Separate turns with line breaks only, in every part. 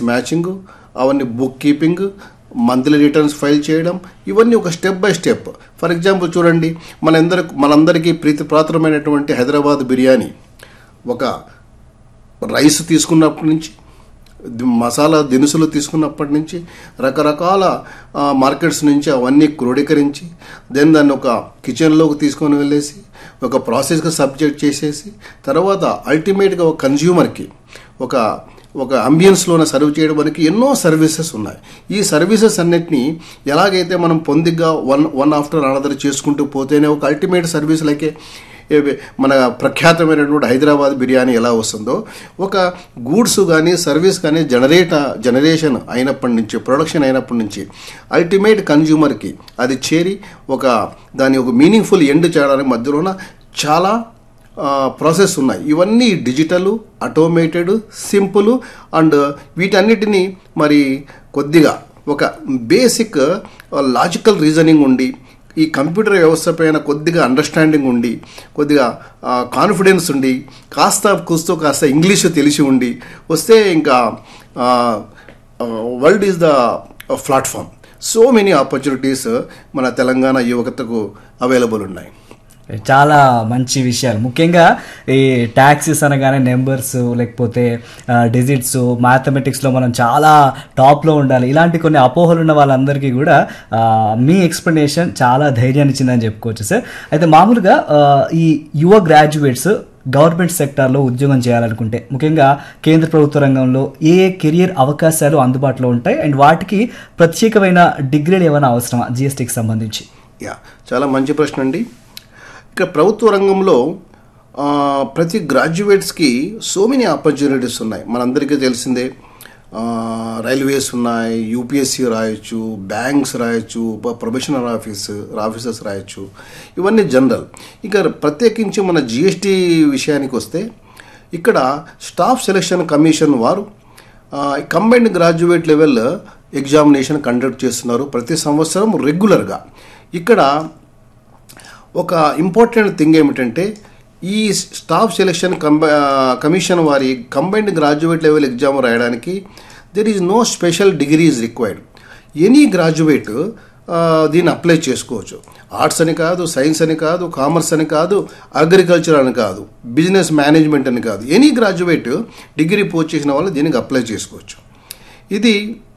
documents matching అవన్నీ bookkeeping monthly returns file చేయడం ఇవన్నీ ఒక step by step for example చూడండి మనందరి మనందరికీ ప్రీతి ప్రాతమైనటువంటి హైదరాబాద్ బిర్యానీ ఒక రైస్ తీసుకున్నప్పటి నుంచి ది- మసాలా దినుసులు తీసుకున్నప్పటి నుంచి రకరకాల ఆ, మార్కెట్స్ నుంచి అవన్నీ క్రోడీకరించి దెన్ దాన్ని ఒక కిచెన్లోకి తీసుకొని వెళ్ళేసి ఒక ప్రాసెస్కి సబ్జెక్ట్ చేసేసి తర్వాత అల్టిమేట్గా ఒక కన్జ్యూమర్కి ఒక ఒక అంబియన్స్లోనే సర్వ్ చేయడానికి ఎన్నో సర్వీసెస్ ఉన్నాయి ఈ సర్వీసెస్ అన్నిటినీ ఎలాగైతే మనం పొందిగ్గా వన్ వన్ ఆఫ్టర్ అనదర్ చేసుకుంటూ పోతేనే ఒక అల్టిమేట్ సర్వీస్ లైకే ఏవి- మన ప్రఖ్యాతమైనటువంటి హైదరాబాద్ బిర్యానీ ఎలా వస్తుందో ఒక గూడ్స్ కానీ సర్వీస్ కానీ జనరేట్ జనరేషన్ అయినప్పటి నుంచి ప్రొడక్షన్ అయినప్పటి నుంచి అల్టిమేట్ కన్జ్యూమర్కి అది చేరి ఒక దాని ఒక మీనింగ్ఫుల్ ఎండ్ చేయడానికి మధ్యలోన చాలా ప్రాసెస్ ఉన్నాయి ఇవన్నీ డిజిటల్ ఆటోమేటెడ్ సింపుల్ అండ్ వీటన్నిటిని మరి కొద్దిగా ఒక బేసిక్ లాజికల్ రీజనింగ్ ఉండి ఈ కంప్యూటర్ వ్యవస్థ పైన కొద్దిగా అండర్స్టాండింగ్ ఉండి కొద్దిగా కాన్ఫిడెన్స్ ఉండి కాస్త కూస్తూ కాస్త ఇంగ్లీష్ తెలిసి ఉండి వస్తే ఇంకా world is the platform so many opportunities మన తెలంగాణ యువతకు అవైలబుల్ ఉన్నాయి
చాలా మంచి విషయాలు ముఖ్యంగా ఈ ట్యాక్సెస్ అనగానే నెంబర్స్ లేకపోతే డిజిట్స్ మ్యాథమెటిక్స్లో మనం చాలా టాప్లో ఉండాలి ఇలాంటి కొన్ని అపోహలు ఉన్న వాళ్ళందరికీ కూడా ఆ, మీ ఎక్స్ప్లెనేషన్ చాలా ధైర్యాన్ని ఇచ్చిందని చెప్పుకోవచ్చు సార్ అయితే మామూలుగా ఆ, ఈ యువ గ్రాడ్యుయేట్స్ గవర్నమెంట్ సెక్టార్లో ఉద్యోగం చేయాలనుకుంటే ముఖ్యంగా కేంద్ర ప్రభుత్వ రంగంలో ఏ ఏ కెరియర్ అవకాశాలు అందుబాటులో ఉంటాయి అండ్ వాటికి ప్రత్యేకమైన డిగ్రీలు ఏమైనా అవసరమా జిఎస్టీకి సంబంధించి
యా చాలా మంచి ప్రశ్న అండి ఇక్కడ ప్రభుత్వ రంగంలో ఆ, ప్రతి గ్రాడ్యుయేట్స్కి సో మెనీ ఆపర్చునిటీస్ ఉన్నాయి మనందరికీ తెలిసిందే ఆ, రైల్వేస్ ఉన్నాయి యూపీఎస్సీ రాయొచ్చు బ్యాంక్స్ రాయొచ్చు ప- ప్రొఫెషనల్ ఆఫీస్ ఆఫీసర్స్ రాయొచ్చు ఇవన్నీ జనరల్ ఇక ప్రత్యేకించి మన జిఎస్టీ విషయానికి వస్తే ఇక్కడ స్టాఫ్ సెలక్షన్ కమిషన్ వారు combined graduate level examination conduct చేస్తున్నారు ప్రతి సంవత్సరం రెగ్యులర్గా ఇక్కడ ఒక ఇంపార్టెంట్ థింగ్ ఏమిటంటే ఈ స్టాఫ్ సెలక్షన్ కంబ కమిషన్ వారి కంబైన్డ్ గ్రాడ్యుయేట్ లెవెల్ ఎగ్జామ్ రాయడానికి there is no special degrees required any graduate దీన్ని అప్లై చేసుకోవచ్చు ఆర్ట్స్ అని కాదు సైన్స్ అని కాదు కామర్స్ అని కాదు అగ్రికల్చర్ అని కాదు బిజినెస్ మేనేజ్మెంట్ అని కాదు ఎనీ గ్రాడ్యుయేట్ డిగ్రీ పోస్ట్ చేసిన వాళ్ళు దీనికి అప్లై చేసుకోవచ్చు ఇది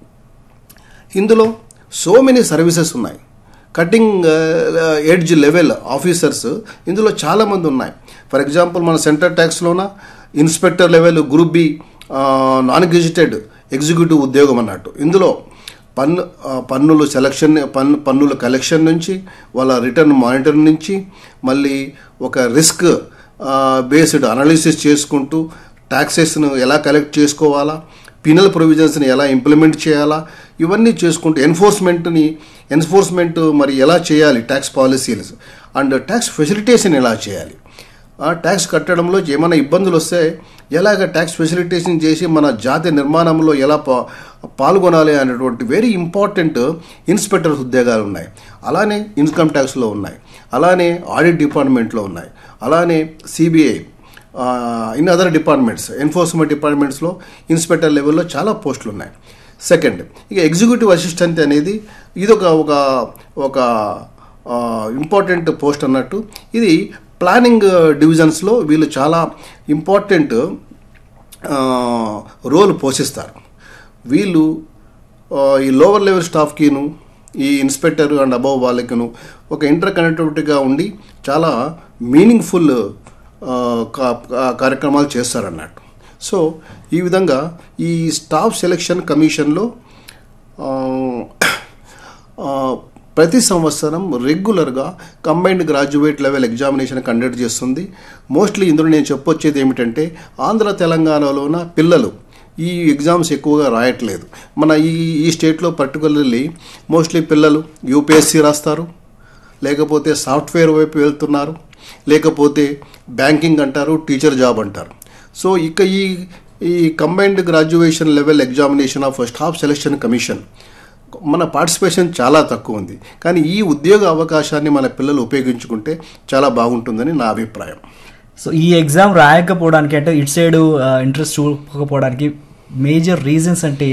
ఇందులో సో మెనీ సర్వీసెస్ ఉన్నాయి కటింగ్ ఎడ్జ్ లెవెల్ ఆఫీసర్స్ ఇందులో చాలామంది ఉన్నాయి ఫర్ ఎగ్జాంపుల్ మన సెంటర్ ట్యాక్స్లోన inspector level group B non gazetted executive ఉద్యోగం అన్నట్టు ఇందులో పన్ను ఆ, పన్నులు సెలక్షన్ పన్ను పన్నుల కలెక్షన్ నుంచి వాళ్ళ రిటర్న్ మానిటర్ నుంచి మళ్ళీ ఒక రిస్క్ బేస్డ్ అనాలిసిస్ చేసుకుంటూ ట్యాక్సెస్ను ఎలా కలెక్ట్ చేసుకోవాలా పినల్ ప్రొవిజన్స్ని ఎలా ఇంప్లిమెంట్ చేయాలా ఇవన్నీ చేసుకుంటూ ఎన్ఫోర్స్మెంట్ని ఎన్ఫోర్స్మెంట్ మరి ఎలా చేయాలి tax policies and tax facilitation ఎలా చేయాలి ఆ ట్యాక్స్ కట్టడంలో ఏమైనా ఇబ్బందులు వస్తే ఎలాగ ట్యాక్స్ ఫెసిలిటేషన్ చేసి మన జాతి నిర్మాణంలో ఎలా పా పాల్గొనాలి అనేటువంటి వెరీ ఇంపార్టెంట్ ఇన్స్పెక్టర్ ఉద్యోగాలు ఉన్నాయి అలానే ఇన్కమ్ ట్యాక్స్లో ఉన్నాయి అలానే ఆడిట్ డిపార్ట్మెంట్లో ఉన్నాయి అలానే CBI in other departments enforcement డిపార్ట్మెంట్స్లో ఇన్స్పెక్టర్ లెవెల్లో చాలా పోస్టులు ఉన్నాయి సెకండ్ ఇక ఎగ్జిక్యూటివ్ అసిస్టెంట్ అనేది ఇది ఒక ఒక ఒక ఇంపార్టెంట్ పోస్ట్ అన్నట్టు ఇది ప్లానింగ్ డివిజన్స్లో వీళ్ళు చాలా ఇంపార్టెంట్ రోల్ పోషిస్తారు వీళ్ళు ఆ, ఈ లోవర్ లెవెల్ స్టాఫ్కిను ఈ ఇన్స్పెక్టర్ అండ్ అబవ్ వాళ్ళకిను ఒక ఇంటర్ కనెక్టివిటీగా ఉండి చాలా మీనింగ్ఫుల్ కార్యక్రమాలు చేస్తారన్నట్టు సో ఈ విధంగా ఈ స్టాఫ్ సెలక్షన్ కమిషన్లో ఆ, ఆ, ప్రతి సంవత్సరం రెగ్యులర్గా combined graduate level examination conduct చేస్తుంది మోస్ట్లీ ఇందులో నేను చెప్పొచ్చేది ఏమిటంటే ఆంధ్ర తెలంగాణలోన పిల్లలు ఈ ఎగ్జామ్స్ ఎక్కువగా రాయట్లేదు మన ఈ ఈ స్టేట్లో పర్టికులర్లీ మోస్ట్లీ పిల్లలు యూపీఎస్సీ రాస్తారు లేకపోతే సాఫ్ట్వేర్ వైపు వెళ్తున్నారు లేకపోతే బ్యాంకింగ్ అంటారు టీచర్ జాబ్ అంటారు సో ఇక ఈ ఈ combined graduation level examination of staff selection commission మన పార్టిసిపేషన్ చాలా తక్కువ ఉంది కానీ ఈ ఉద్యోగ అవకాశాన్ని మన పిల్లలు ఉపయోగించుకుంటే చాలా బాగుంటుందని నా అభిప్రాయం
సో ఈ ఎగ్జామ్ రాయకపోవడానికి అంటే ఇటు సైడ్ ఇంట్రెస్ట్ చూపకపోవడానికి మేజర్ రీజన్స్ అంటే